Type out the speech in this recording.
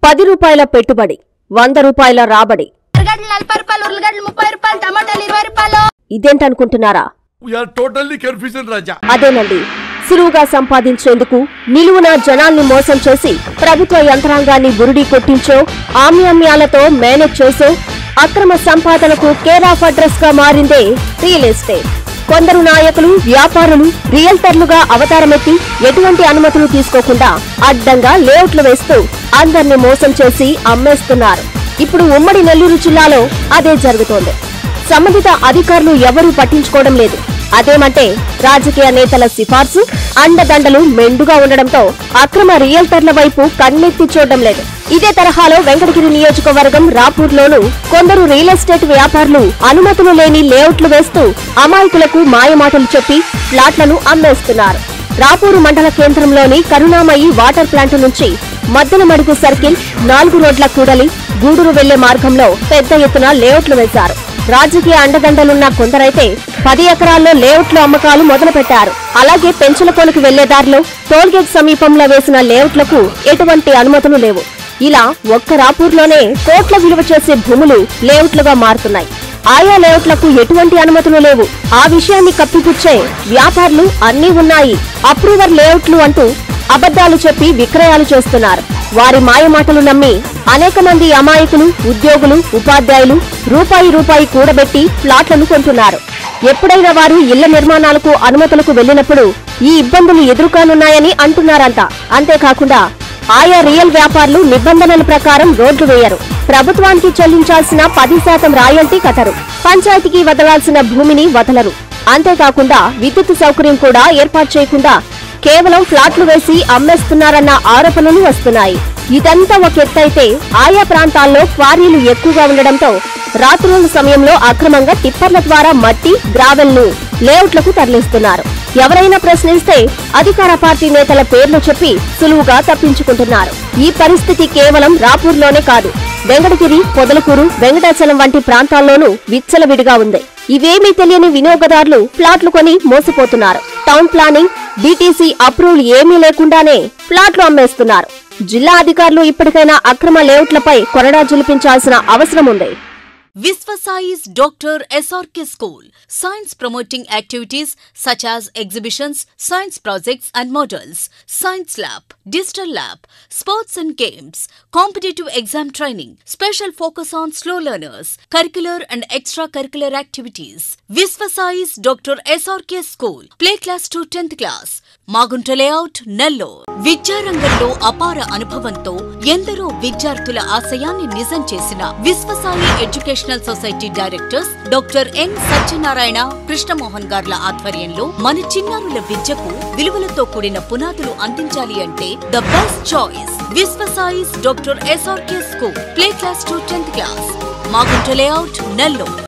పది రూపాయల పెట్టుబడి వంద రూపాయల రాబడి ఉర్లగడ్డలు నలభై రూపాయలు ఉర్లగడ్డలు ముప్పై రూపాయలు టమాటాలు ఇరవై రూపాయలు ఇదేంటనుకుంటున్నారా వీఆర్ టోటల్లీ కన్ఫ్యూజన్ రాజా అదేనండి సులువుగా సంపాదించేందుకు నిలువున జనాల్ని మోసం చేసి ప్రభుత్వ యంత్రాంగాన్ని బురుడీ కొట్టించో ఆమ్యామ్యాలతో మేనేజ్ చేసో అక్రమ సంపాదనకు కేర్ ఆఫ్ అడ్రస్ గా మారిందే రియల్ ఎస్టేట్ కొందరు నాయకులు వ్యాపారులు రియల్టర్లుగా అవతారమెత్తి ఎటువంటి అనుమతులు తీసుకోకుండా అడ్డంగా లేఅవుట్లు వేస్తూ అందర్నీ మోసం చేసి అమ్మేస్తున్నారు ఇప్పుడు ఉమ్మడి నెల్లూరు జిల్లాలో అదే జరుగుతోంది సంబంధిత అధికారులు ఎవరూ పట్టించుకోవడం లేదు అదేమంటే రాజకీయ నేతల సిఫార్సు అండదండలు మెండుగా ఉండడంతో అక్రమ రియల్టర్ల వైపు కన్నెత్తి చూడడం లేదు ఇదే తరహాలో వెంకటగిరి నియోజకవర్గం రాపూర్లోనూ కొందరు రియల్ ఎస్టేట్ వ్యాపారులు అనుమతులు లేని లేఅవుట్లు వేస్తూ అమాయకులకు మాయమాటలు చెప్పి ఫ్లాట్లను అమ్మేస్తున్నారు రాపూరు మండల కేంద్రంలోని కరుణామయి వాటర్ ప్లాంట్ నుంచి మద్దెలమడుగు సర్కిల్ నాలుగు రోడ్ల కూడలి గూడూరు వెళ్లే మార్గంలో పెద్ద ఎత్తున లేఅవుట్లు వేశారు రాజకీయ అండదండలున్న కొందరైతే పది ఎకరాల్లో లేఅవుట్లు అమ్మకాలు మొదలుపెట్టారు అలాగే పెంచలకోనకు వెళ్లే దారిలో టోల్గేట్ సమీపంలో వేసిన లేఅవుట్లకు ఎటువంటి అనుమతులు లేవు ఇలా ఒక్క రాపూర్లోనే కోట్ల విలువ చేసే భూములు లేఅవుట్లుగా మారుతున్నాయి ఆయా లేఅవుట్లకు ఎటువంటి అనుమతులు లేవు ఆ విషయాన్ని కప్పిపుచ్చే వ్యాపారులు అన్నీ ఉన్నాయి అప్రూవర్ లేఅవుట్లు అంటూ అబద్ధాలు చెప్పి విక్రయాలు చేస్తున్నారు వారి మాయమాటలు నమ్మి అనేక మంది అమాయకులు ఉద్యోగులు ఉపాధ్యాయులు రూపాయి రూపాయి కూడబెట్టి ఫ్లాట్లను కొంటున్నారు ఎప్పుడైనా వారు ఇళ్ల నిర్మాణాలకు అనుమతులకు వెళ్లినప్పుడు ఈ ఇబ్బందులు ఎదుర్కానున్నాయని అంటున్నారంట అంతేకాకుండా ఆయా రియల్ వ్యాపారులు నిబంధనల ప్రకారం రోడ్లు వేయరు ప్రభుత్వానికి చెల్లించాల్సిన పది శాతం రాయల్టీ కట్టరు పంచాయతీకి వదలాల్సిన భూమిని వదలరు అంతేకాకుండా విద్యుత్ సౌకర్యం కూడా ఏర్పాటు చేయకుండా కేవలం ఫ్లాట్లు వేసి అమ్మేస్తున్నారన్న ఆరోపణలు వస్తున్నాయి ఇదంతా ఒక ఎత్తైతే ఆయా ప్రాంతాల్లో క్వారీలు ఎక్కువగా ఉండడంతో రాత్రుల సమయంలో అక్రమంగా టిప్పర్ల ద్వారా మట్టి గ్రావెల్ ను లేఅవుట్లకు తరలిస్తున్నారు ఎవరైనా ప్రశ్నిస్తే అధికార పార్టీ నేతల పేర్లు చెప్పి సులువుగా తప్పించుకుంటున్నారు ఈ పరిస్థితి కేవలం రాపూర్లోనే కాదు వెంకటగిరి పొదలకూరు వెంకటాచలం వంటి ప్రాంతాల్లోనూ విచ్చలవిడిగా ఉంది ఇవేమీ తెలియని వినియోగదారులు ఫ్లాట్లు కొని మోసపోతున్నారు టౌన్ ప్లానింగ్ డిటిసి అప్రూవల్ ఏమీ లేకుండానే ఫ్లాట్లు అమ్మేస్తున్నారు జిల్లా అధికారులు ఇప్పటికైనా అక్రమ లేఅవుట్లపై కొరడా జులిపించాల్సిన అవసరం ఉంది Visvasai's Dr. SRK School. Science promoting activities such as exhibitions, science projects and models, science lab, digital lab, sports and games, competitive exam training, special focus on slow learners, curricular and extracurricular activities. Visvasai's Dr. SRK School. Play class to 10th class. Magunta layout Nellore విద్యారంగంలో అపార అనుభవంతో ఎందరో విద్యార్థుల ఆశయాన్ని నిజం చేసిన Vishwasai educational society directors doctor N Satyanarayana Krishnamohan గార్ల ఆధ్వర్యంలో మన చిన్నారుల విద్యకు విలువలతో కూడిన పునాదులు అందించాలి అంటే the best choice Vishwasai's doctor SRK school play class to tenth class Magunta layout Nellore